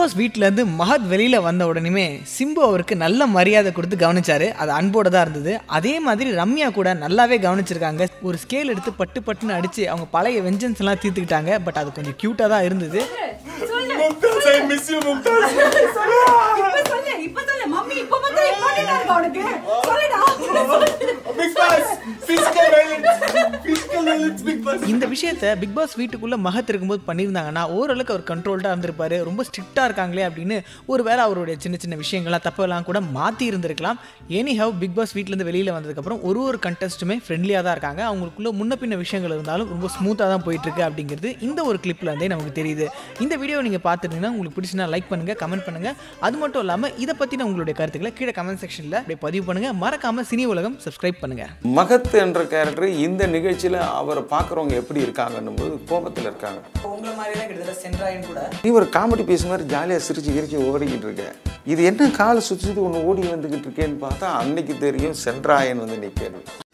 pass வீட்டிலேருந்து மஹத் வெளியில் வந்த உடனேமே சிம்பு அவருக்கு நல்ல மரியாதை கொடுத்து கவனிச்சாரு அது அன்போட தான் இருந்தது அதே மாதிரி ரம்யா கூட நல்லாவே கவனிச்சிருக்காங்க ஒரு ஸ்கேல் எடுத்து பட்டு பட்டுன்னு அடிச்சு அவங்க பழைய வெஞ்சன்ஸ் எல்லாம் தீர்த்துக்கிட்டாங்க பட் அது கொஞ்சம் க்யூட்டாக தான் இருந்தது Mumtaz I miss you Mumtaz இப்ப சொல்லு இப்ப சொல்லு மம்மி இப்ப மட்டும் இம்பார்ட்டன்டா இருக்கா உனக்கு சொல்லுடா big boss physical violence physical violence big boss இந்த விஷயத்த பிக் பாஸ் வீட்டுக்குள்ள மகத் இருக்கும்போது பண்ணியிருந்தாங்கன்னா ஓரளவுக்கு அவர் கண்ட்ரோல்டாக இருந்திருப்பாரு ரொம்ப ஸ்ட்ரிக்டாக இருக்காங்களே அப்படின்னு ஒருவேளை அவருடைய சின்ன சின்ன விஷயங்கள்லாம் தப்பெல்லாம் கூட மாற்றி இருந்திருக்கலாம் எனி ஹவ் பிக் பாஸ் வீட்டிலேருந்து வெளியில் வந்ததுக்கப்புறம் ஒரு ஒரு கண்டஸ்ட்டுமே ஃப்ரெண்ட்லியாக தான் இருக்காங்க அவங்களுக்குள்ள முன்ன பின்ன விஷயங்கள் இருந்தாலும் ரொம்ப ஸ்மூத்தாக தான் போயிட்டு இருக்கு அப்படிங்கிறது இந்த ஒரு கிளிப்ல இருந்தே நமக்கு தெரியுது இந்த வீடியோ நீங்கள் பார்த்துட்டீங்கன்னா உங்களுக்கு பிடிச்சினா லைக் பண்ணுங்க கமெண்ட் பண்ணுங்க அது மட்டும் இல்லாமல் இதை பற்றின உங்களுடைய கருத்துக்களை கீழே கமெண்ட் செக்ஷனில் அப்படியே பதிவு பண்ணுங்க மறக்காம சினி உலகம் சப்ஸ்கிரைப் பண்ணுங்க மகத் என்ற கேரக்டர் இந்த நிகழ்ச்சியில் அவரை பார்க்குறவங்க எப்படி இருக்காங்கன்னும் போது கோபத்தில் இருக்காங்க உங்களை மாதிரி தான் கிட்டத்தட்ட சென்ட்ராயின் கூட நீ ஒரு காமெடி பீஸ் மாதிரி ஜாலியாக சிரிச்சு கிரிச்சு ஓடிக்கிட்டு இருக்க இது என்ன காலை சுற்றி ஒன்று ஓடி வந்துக்கிட்டு இருக்கேன்னு பார்த்தா அன்னைக்கு தெரியும் சென்ட்ராயன் வந்து நிற்கிறது